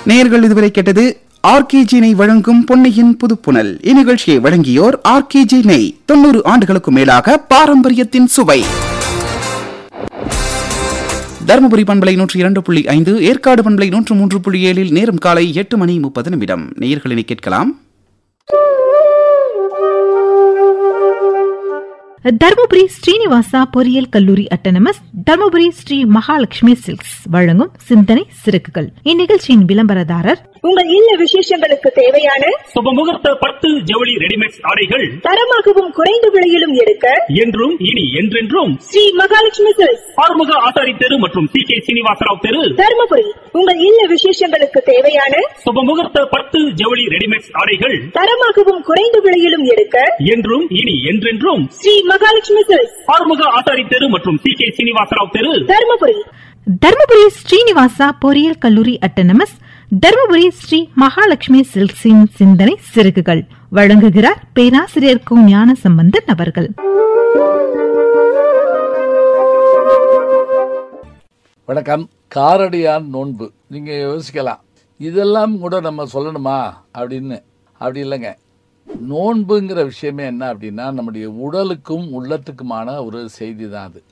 நேயர்கள் இதுவரை கேட்டது ஆர்கேஜி நெய் வழங்கும் பொன்னையின் புதுப்புனல் இந்நிகழ்ச்சியை வழங்கியோர் ஆர்கேஜி நெய் தொண்ணூறு ஆண்டுகளுக்கு மேலாக பாரம்பரியத்தின் சுவை தருமபுரி பண்பலை நூற்றி இரண்டு புள்ளி ஐந்து ஏற்காடு பண்பலை நூற்று மூன்று புள்ளி ஏழில் நேரம் காலை எட்டு மணி முப்பது நிமிடம் நேயர்களினை கேட்கலாம் தர்மபுரி ஸ்ரீனிவாசா பொறியியல் கல்லூரி அட்டனமஸ் தர்மபுரி ஸ்ரீ மகாலட்சுமி சில்க்ஸ் வழங்கும் சிந்தனை சிறகுகள் இந்நிகழ்ச்சியின் விளம்பரதாரர் உங்கள் இல்ல விசேஷங்களுக்கு தேவையான சுபமுகூர்த்த பட்டு ஜவுளி ரெடிமேட் ஆடைகள் தரமாகவும் குறைந்த விலையிலும் எடுக்க என்றும் இனி என்றென்றும் ஸ்ரீ மகாலட்சுமி சில்க்ஸ் ஆறுமுக ஆசாரி தெரு மற்றும் சி கே சீனிவாசராவ் தெரு தருமபுரி உங்கள் இல்ல விசேஷங்களுக்கு தேவையான சுபமுகூர்த்த பட்டு ஜவுளி ரெடிமேட் ஆடைகள் தரமாகவும் குறைந்த விலையிலும் எடுக்க என்றும் இனி என்றென்றும் ஸ்ரீ மகாலட்சுமி சில்க்ஸ் ஆறுமுக ஆசாரி தெரு மற்றும் சி கே சீனிவாசராவ் தெரு தருமபுரி தர்மபுரி ஸ்ரீனிவாசா பொறியியல் கல்லூரி அட்டனமஸ் தர்மபுரி ஸ்ரீ மகாலட்சுமி சில்க்ஸின் சிந்தனை சிறகுகள் வழங்குகிறார் பேராசிரியர் கு ஞான சம்பந்தன் அவர்கள் வணக்கம் காரடியான் நோன்பு நீங்கள் யோசிக்கலாம் இதெல்லாம் கூட நம்ம சொல்லணுமா அப்படின்னு அப்படி இல்லைங்க நோன்புங்கிற விஷயமே என்ன அப்படின்னா நம்முடைய உடலுக்கும் உள்ளத்துக்குமான ஒரு செய்தி தான் அது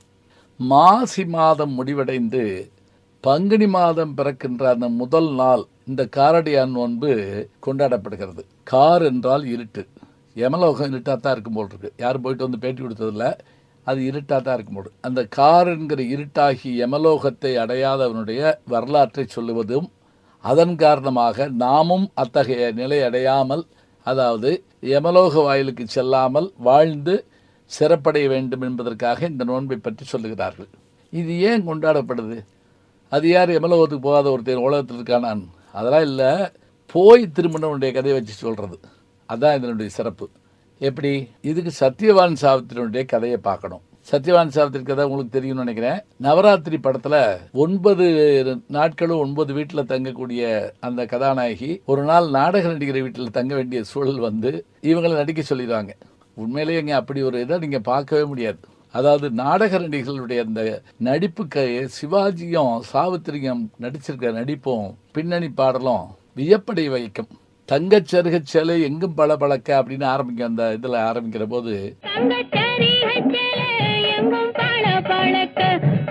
மாசி மாதம் முடிவடைந்து பங்குனி மாதம் பிறக்கின்ற அந்த முதல் நாள் இந்த காரடியான் நோன்பு கொண்டாடப்படுகிறது கார் என்றால் இருட்டு யமலோகம் இருட்டாக தான் இருக்கும் போல் இருக்கு யாரும் போயிட்டு வந்து பேட்டி கொடுத்ததில்ல அது இருட்டாக தான் இருக்கும் போது அந்த கார் என்கிற இருட்டாகி யமலோகத்தை அடையாதவனுடைய வரலாற்றை சொல்லுவதும் அதன் காரணமாக நாமும் அத்தகைய நிலை அடையாமல் அதாவது யமலோக வாயிலுக்கு செல்லாமல் வாழ்ந்து சிறப்படைய வேண்டும் என்பதற்காக இந்த நோன்பை பற்றி சொல்லுகிறார்கள் இது ஏன் கொண்டாடப்படுது அது யார் எமலோகத்துக்கு போகாத ஒருத்தர் உலகத்தில் இருக்கானான் அதெல்லாம் இல்லை போய் திருமணனுடைய கதையை வச்சு சொல்கிறது அதான் இதனுடைய சிறப்பு எப்படி இதுக்கு சத்யவான் சாவித்திரியுடைய கதையை பார்க்கணும் சத்யவான் சாவித்திரி கதை உங்களுக்கு தெரியும்னு நினைக்கிறேன் நவராத்திரி படத்துல ஒன்பது நாட்களும் ஒன்பது வீட்டில் தங்கக்கூடிய அந்த கதாநாயகி ஒரு நாள் நாடக நடிகர் வீட்டில் தங்க வேண்டிய சூழல் வந்து இவங்களை நடிக்க சொல்லிடுவாங்க உண்மையிலேயே இங்கே அப்படி ஒரு இதை நீங்கள் பார்க்கவே முடியாது அதாவது நாடக நடிகர்களுடைய அந்த நடிப்புக்கு சிவாஜியும் சாவித்திரியும் நடிச்சிருக்கிற நடிப்பும் பின்னணி பாடலும் வியப்படை வைக்கும் தங்கச் சருகச் சேலை எங்கும் பல பழக்க அப்படின்னு ஆரம்பிக்கும் அந்த இதில் ஆரம்பிக்கிற போது தங்கச்சரி ஹச்சல எங்கும் பழ பழக்க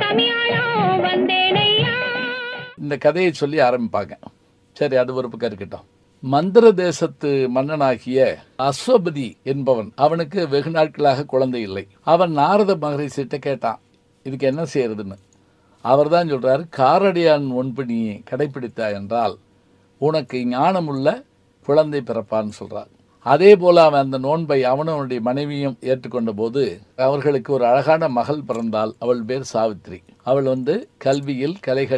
தமிழாளம் வந்தேனையா இந்த கதையை சொல்லி ஆரம்பிப்பாங்க சரி அது ஒரு பக்கம் இருக்கட்டும் மந்திர தேசத்து மன்னனாகிய அஸ்வபதி என்பவன் அவனுக்கு வெகு நாட்களாக குழந்தை இல்லை அவன் நாரத மகரிஷிட்ட கேட்டான் இதுக்கு என்ன செய்யறதுன்னு அவர் தான் சொல்றாரு காரடியான் ஒன்பு நீ கடைபிடித்தாய் என்றால் உனக்கு ஞானமுள்ள குழந்தை பிறப்பான்னு சொல்றார் அதே போல அவன் அந்த நோன்பை அவனும் அவனுடைய மனைவியும் ஏற்றுக்கொண்ட போது அவர்களுக்கு ஒரு அழகான மகள் பிறந்தால் அவள் பேர் சாவித்ரி அவள் வந்து கல்வியில் கலைகள்